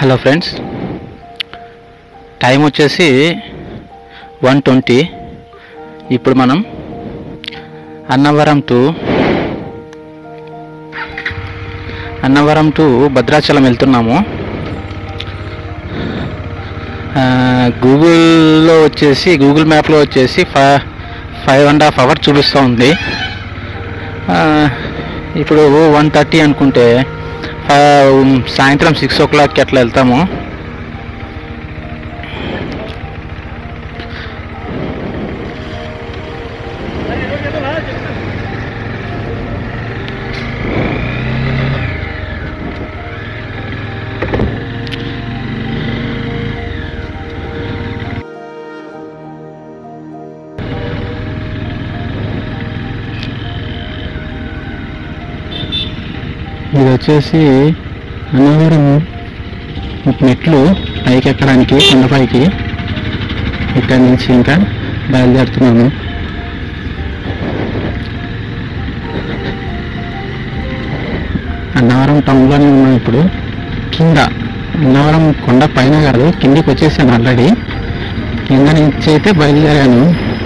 Hello friends time వచ్చేసి one twenty ఇప్పుడు మనం అన్నవరం టు అన్నవరం టు భద్రాచలం వెళ్తున్నాము ఆ, గూగుల్లో వచ్చేసి గూగుల్ మ్యాప్లో వచ్చేసి five five and half hour చూపిస్తూ ఉంది ఆ, ఇప్పుడు వన్ థర్టీ అనుకుంటే ఆ, సాయంత్రం సిక్స్ ఓ క్లాక్కి అట్లా వెళ్తాము ఇది వచ్చేసి అన్నవరం మెట్లు పైకి ఎక్కడానికి కొండపైకి ఇక్కడి నుంచి ఇంకా బయలుదేరుతున్నాము అన్నవరం టౌన్లోనే ఉన్నాం ఇప్పుడు కింద అన్నవరం కొండ పైన కాదు కిందికి వచ్చేసాను ఆల్రెడీ కింద నుంచి అయితే బయలుదేరాను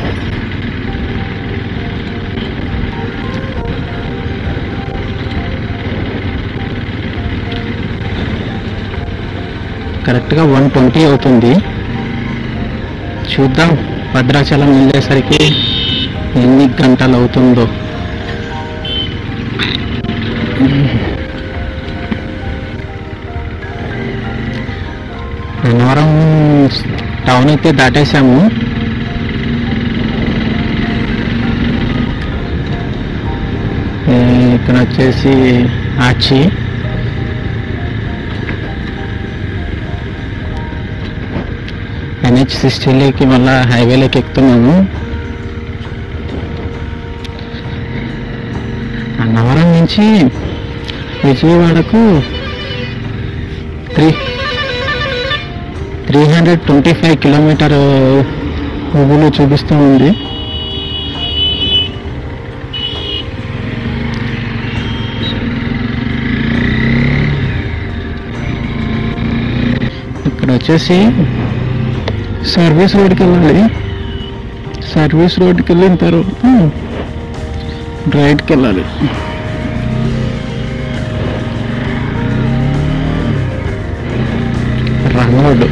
కరెక్ట్గా వన్ ట్వంటీ అవుతుంది చూద్దాం భద్రాచలం వెళ్ళేసరికి ఎన్ని గంటలు అవుతుందో అన్నవరం టౌన్ అయితే దాటేసాము ఏ, ఇక్కడ వచ్చేసి ఆచి ఎన్హెచ్ సిక్స్టీలోకి మళ్ళా హైవేలోకి ఎక్కుతున్నాము అన్నవరం నుంచి విజయవాడకు three three hundred twenty five kilometre Google చూపిస్తూ ఉంది ఇక్కడ వచ్చేసి సర్వీస్ రోడ్కి వెళ్ళాలి సర్వీస్ రోడ్కి వెళ్ళిన తర్వాత రైట్కి వెళ్ళాలి రంగ్ రోడ్డు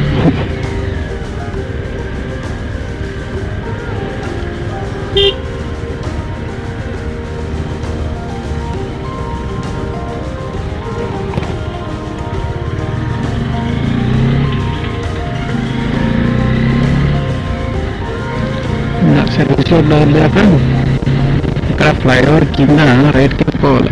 సర్వీస్ రోడ్ వెళ్ళాక ఇక్కడ ఫ్లైఓవర్ కింద రైట్కి వెళ్ళిపోవాలి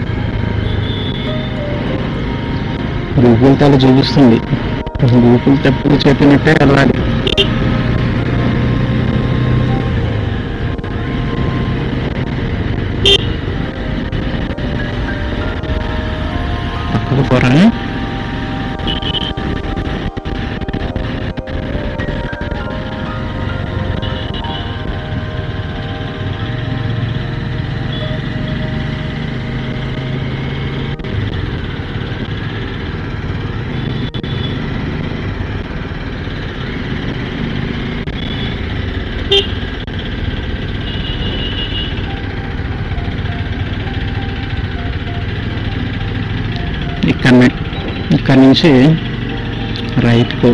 గూగుల్ తల చూపిస్తుంది గూగుల్ తప్పుడు చెప్పినట్టే వెళ్ళాలి పక్కకు పోరా ఇక్కడ ఇక్కడ నుంచి రైట్కు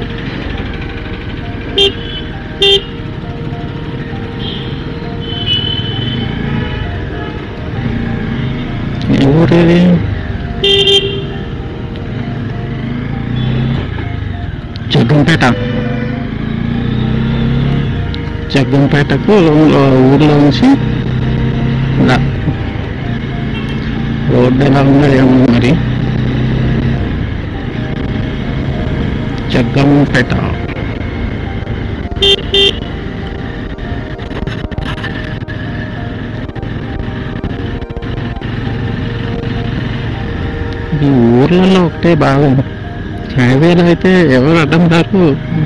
ఏ ఊరేది జగ్గంపేట జగ్గంపేటకు ఊర్లో నుంచి ఇలా రోడ్డు ఎలా ఉందో ఏమో మరి జగ్గంపేట ఈ ఊర్లలో ఒకటే బాగా హైవేలో అయితే ఎవరు అడ్డం రారు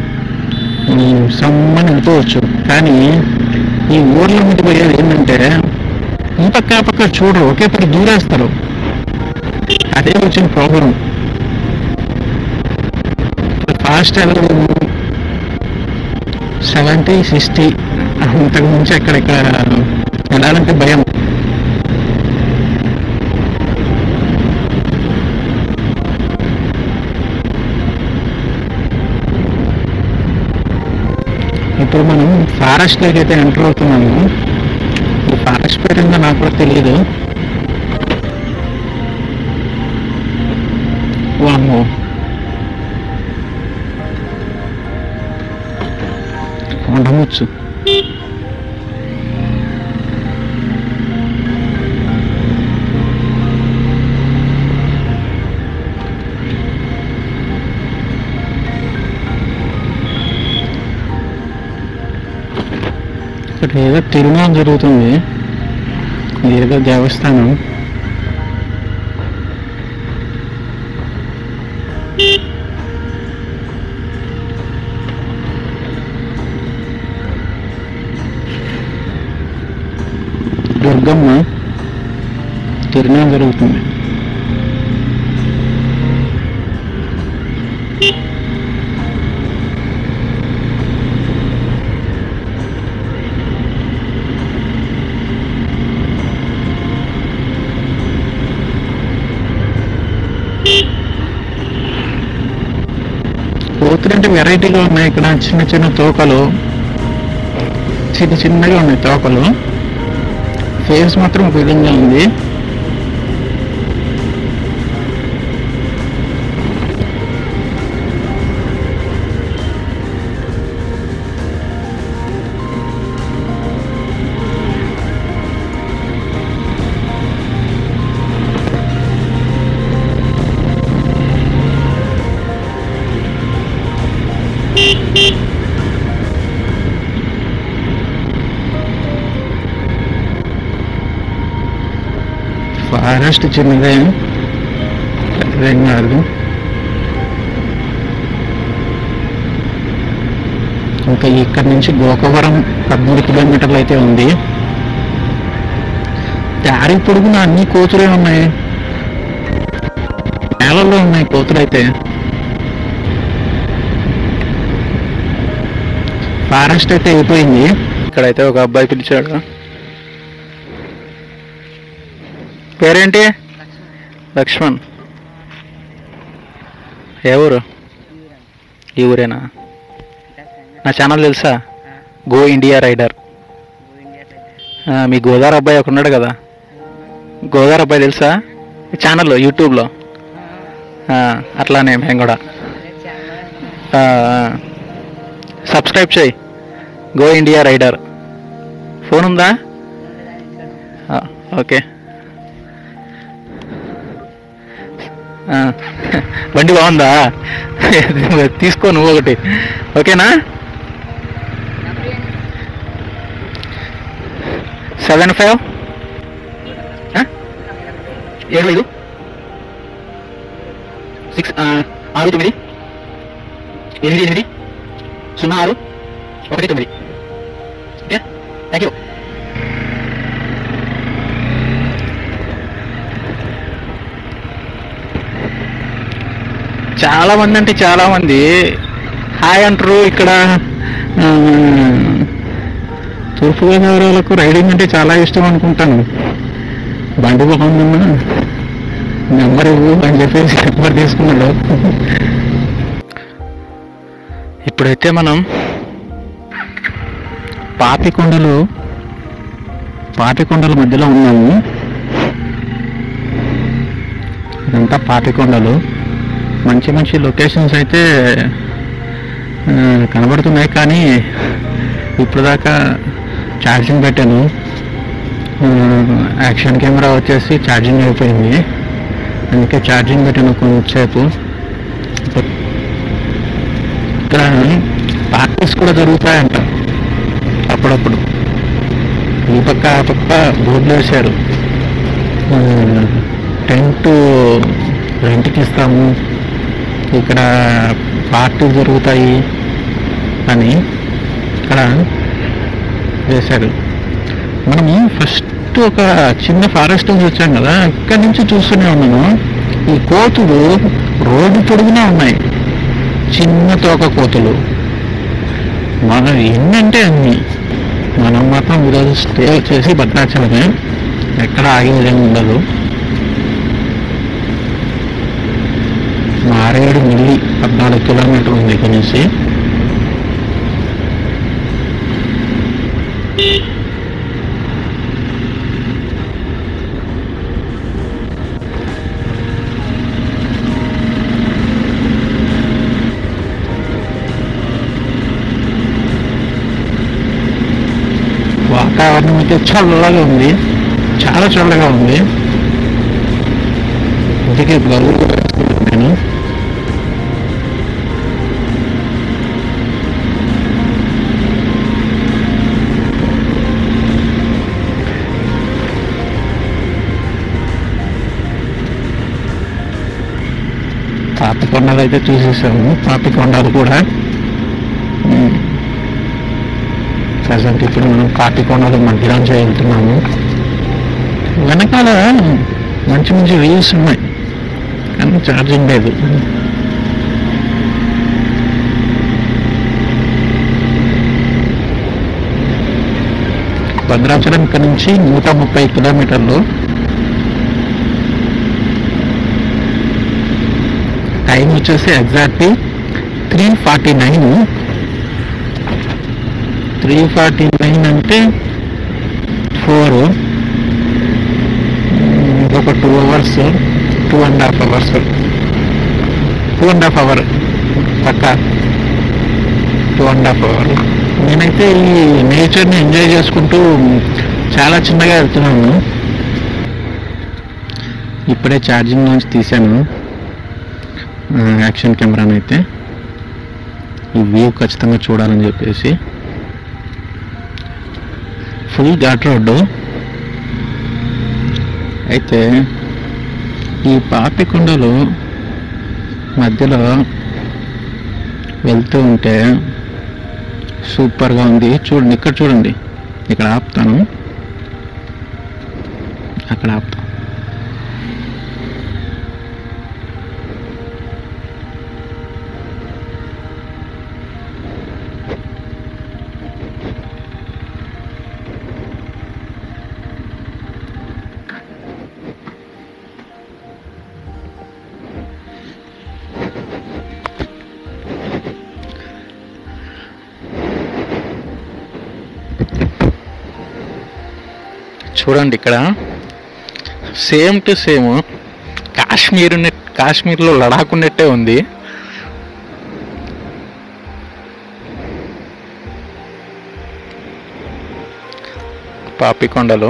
సమ్మని వెళ్ళిపోవచ్చు కానీ ఈ ఊర్ల మీద పోయేది ఏంటంటే ఈ పక్క ఆ పక్క చూడరు ఒకే పక్క దూరేస్తారు అదే వచ్చిన ప్రాబ్లం ఫాస్ట్ వెళ్ళలేము సెవెంటీ సిక్స్టీ అంతకు మించి ఎక్కడెక్కడ వెళ్ళాలంటే భయం ఇప్పుడు మనం ఫారెస్ట్లోకి అయితే ఎంటర్ అవుతున్నాము ఈ ఫారెస్ట్ పేరు ఏందో నాకు కూడా తెలియదు వామ్మో కొండముచ్చు ఇక్కడ ఏదో తిరుమల జరుగుతుంది ఇది ఏదో దేవస్థానం దుర్గమ్మ తిరునాళ్ళు జరుగుతుంది కోతులంటే వెరైటీగా ఉన్నాయి ఇక్కడ చిన్న చిన్న తోకలు చిన్న చిన్నగా ఉన్నాయి తోకలు ఫేస్ మాత్రం ఒక విధంగా ఉంది ఫారెస్ట్ చిన్నదే పెద్దదేం కాదు ఇంకా ఇక్కడ నుంచి గోకవరం పదమూడు కిలోమీటర్లు అయితే ఉంది దారి పొడుగున అన్ని కోతులే ఉన్నాయి నేలల్లో ఉన్నాయి కోతులు అయితే ఫారెస్ట్ అయితే అయిపోయింది ఇక్కడైతే ఒక అబ్బాయి పిలిచాడు పేరేంటి లక్ష్మణ్ ఏ ఊరు ఈ ఊరేనా నా ఛానల్ తెలుసా గో ఇండియా రైడర్ ఆ, మీ గోదావరి అబ్బాయి ఒక ఉన్నాడు కదా గోదావరి అబ్బాయి తెలుసా ఈ ఛానల్లో యూట్యూబ్లో ఆ, అట్లానే మేము కూడా ఆ, ఆ. సబ్స్క్రైబ్ చేయి గో ఇండియా రైడర్ ఫోన్ ఉందా ఆ, ఓకే ఆ, బండి బాగుందా తీసుకో నువ్వు ఒకటి ఓకేనా సెవెన్ ఫైవ్ ఏడు ఐదు సిక్స్ ఆరు తొమ్మిది ఎనిమిది ఎనిమిది సున్నా ఆరు ఒకటి తొమ్మిది ఓకే థ్యాంక్ యూ చాలా మంది అంటే చాలా మంది హాయ్ అంటారు ఇక్కడ ఆ, తూర్పుగోదావరి వాళ్ళకు రైడింగ్ అంటే చాలా ఇష్టం అనుకుంటాను బండి బాగుందన్నా నెంబర్ ఇవ్వు అని చెప్పేసి నెంబర్ తీసుకున్నాడు ఇప్పుడైతే మనం పాపికొండలు పాపికొండల మధ్యలో ఉన్నాము ఇదంతా పాపికొండలు మంచి మంచి లొకేషన్స్ అయితే ఆ, కనబడుతున్నాయి కానీ ఇప్పుడు దాకా ఛార్జింగ్ పెట్టాను ఆ, యాక్షన్ కెమెరా వచ్చేసి ఛార్జింగ్ అయిపోయింది అందుకే ఛార్జింగ్ పెట్టాను కొంచెంసేపు ఇక్కడ పార్టీస్ కూడా జరుగుతాయంట అప్పుడప్పుడు ఈ పక్క ఆ పక్క బోర్డులు వేశారు ఆ, టెంట్ రెంట్కి ఇస్తాము ఇక్కడ పార్టీలు జరుగుతాయి అని ఇక్కడ వేశారు మనము ఫస్ట్ ఒక చిన్న ఫారెస్ట్ నుంచి వచ్చాం కదా ఇక్కడి నుంచి చూస్తూనే ఉన్నాను ఈ కోతులు రోడ్డు పొడుగునా ఉన్నాయి చిన్న తోక కోతులు మనం ఎన్నంటే అన్ని మనం మాత్రం ఈరోజు స్టే వచ్చేసి భద్రాచలమే ఎక్కడ ఆగేది ఏమి ఉండదు మారేడు మిల్లి పద్నాలుగు కిలోమీటర్లు ఉంది ఇక్కడ నుంచి వాతావరణం అయితే చల్లగా ఉంది చాలా చల్లగా ఉంది అందుకే గౌరవ నేను పాపికొండలు అయితే చూసేసాము పాపికొండలు కూడా ప్రజెంట్ ఇప్పుడు మనం పాపికొండలు మధ్యలోంచి వెళ్తున్నాము వెనకాల మంచి మంచి వ్యూస్ ఉన్నాయి కానీ ఛార్జింగ్ లేదు భద్రాచలం ఇక్కడ నుంచి నూట ముప్పై కిలోమీటర్లు టైం వచ్చేసి exactly three forty nine three forty nine అంటే ఫోర్ ఇంకొక two hours two and half hours two and half hour పక్క టూ అండ్ హాఫ్ అవర్ నేనైతే ఈ నేచర్ని ఎంజాయ్ చేసుకుంటూ చాలా చిన్నగా వెళ్తున్నాను ఇప్పుడే ఛార్జింగ్ నుంచి తీశాను యాక్షన్ కెమెరాని అయితే ఈ వ్యూ ఖచ్చితంగా చూడాలని చెప్పేసి ఫుల్ ఘాట్ రోడ్డు అయితే ఈ పాపికొండలు మధ్యలో వెళ్తూ ఉంటే సూపర్గా ఉంది చూడండి ఇక్కడ చూడండి ఇక్కడ ఆపుతాను అక్కడ ఆపుతాను చూడండి ఇక్కడ సేమ్ టు సేమ్ కాశ్మీర్ ఉన్నట్- కాశ్మీర్లో లడాక్ ఉన్నట్టే ఉంది పాపికొండలు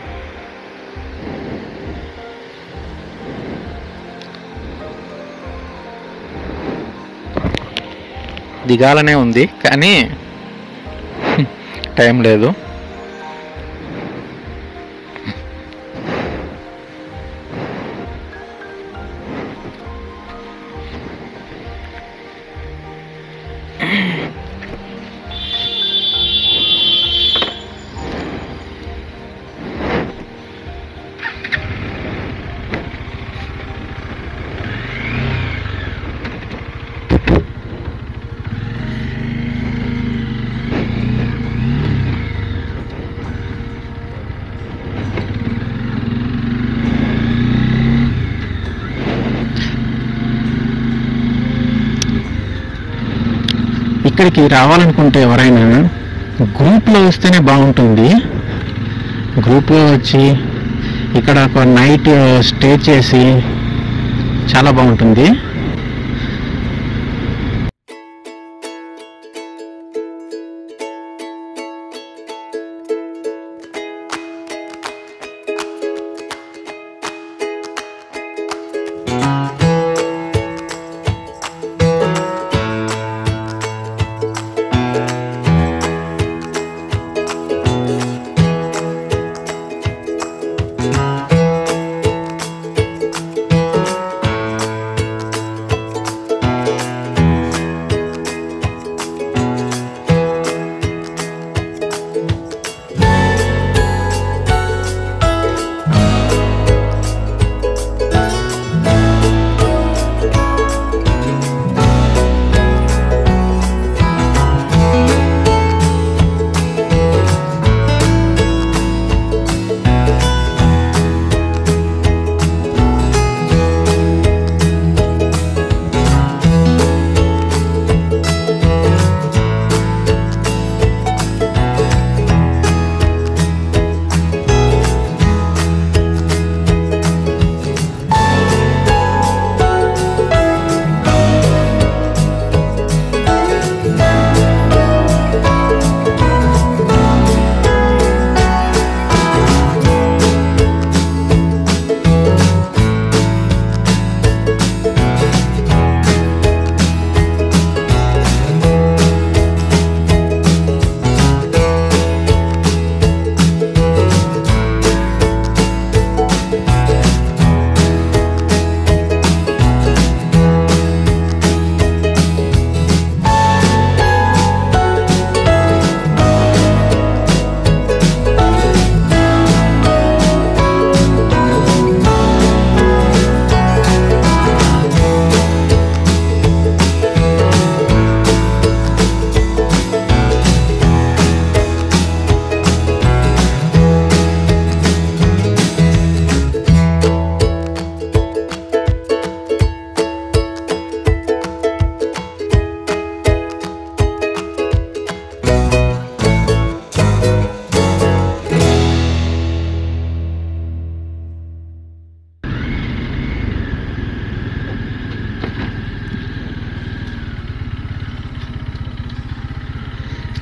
దిగాలనే ఉంది కానీ టైం లేదు ఇక్కడికి రావాలనుకుంటే ఎవరైనా గ్రూప్లో వస్తేనే బాగుంటుంది గ్రూప్లో వచ్చి ఇక్కడ ఒక నైట్ స్టే చేసి చాలా బాగుంటుంది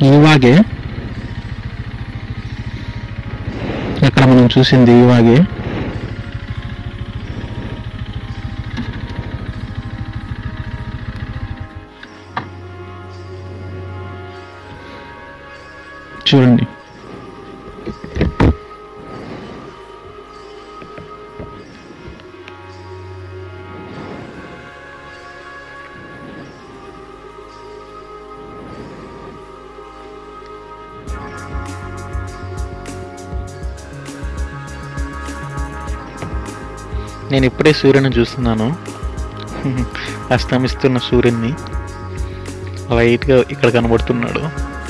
ఈవాగే ఇక్కడ మనం చూసింది ఈవాగే చూడండి నేను ఇప్పుడే సూర్యుని చూస్తున్నాను అస్తమిస్తున్న సూర్యుని లైట్గా ఇక్కడ కనబడుతున్నాడు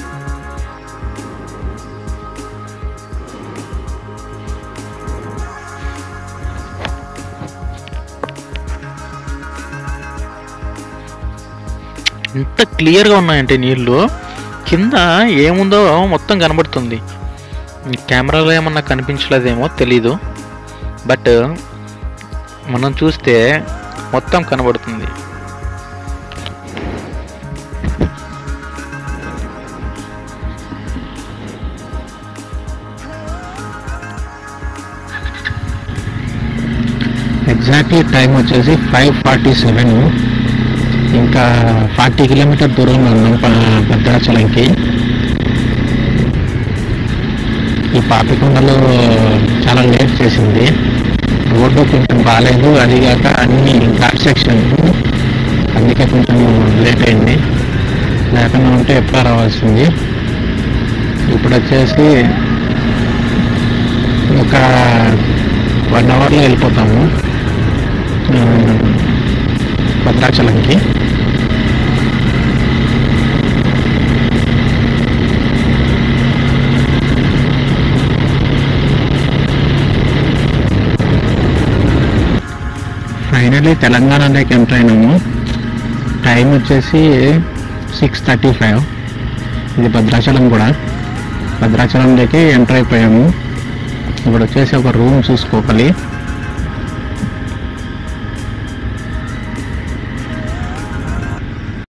ఎంత క్లియర్గా ఉన్నాయంటే నీళ్ళు కింద ఏముందో మొత్తం కనబడుతుంది ఈ కెమెరాలో ఏమన్నా కనిపించలేదేమో తెలీదు బట్ మనం చూస్తే మొత్తం కనబడుతుంది ఎగ్జాక్ట్లీ టైం వచ్చేసి ఫైవ్ ఫార్టీ సెవెన్ ఇంకా ఫార్టీ కిలోమీటర్ దూరంలో ఉన్నాం ప- భద్రాచలంకి ఈ పాపికొండలో చాలా లేట్ చేసింది రోడ్డు కొంచెం బాగాలేదు అదిగాక అన్ని ఘాట్ సెక్షన్ అందుకే కొంచెం లేట్ అయింది లేకుండా ఉంటే ఎప్పుడో రావాల్సింది ఇప్పుడు వచ్చేసి ఒక వన్ అవర్లో వెళ్ళిపోతాము ఆ, భద్రాచలంకి ఫైనలీ తెలంగాణలోకి ఎంటర్ అయినాము టైం వచ్చేసి సిక్స్ థర్టీ ఫైవ్ ఇది భద్రాచలం కూడా భద్రాచలంలోకి ఎంటర్ అయిపోయాము ఇప్పుడు వచ్చేసి ఒక రూమ్ చూసుకోవాలి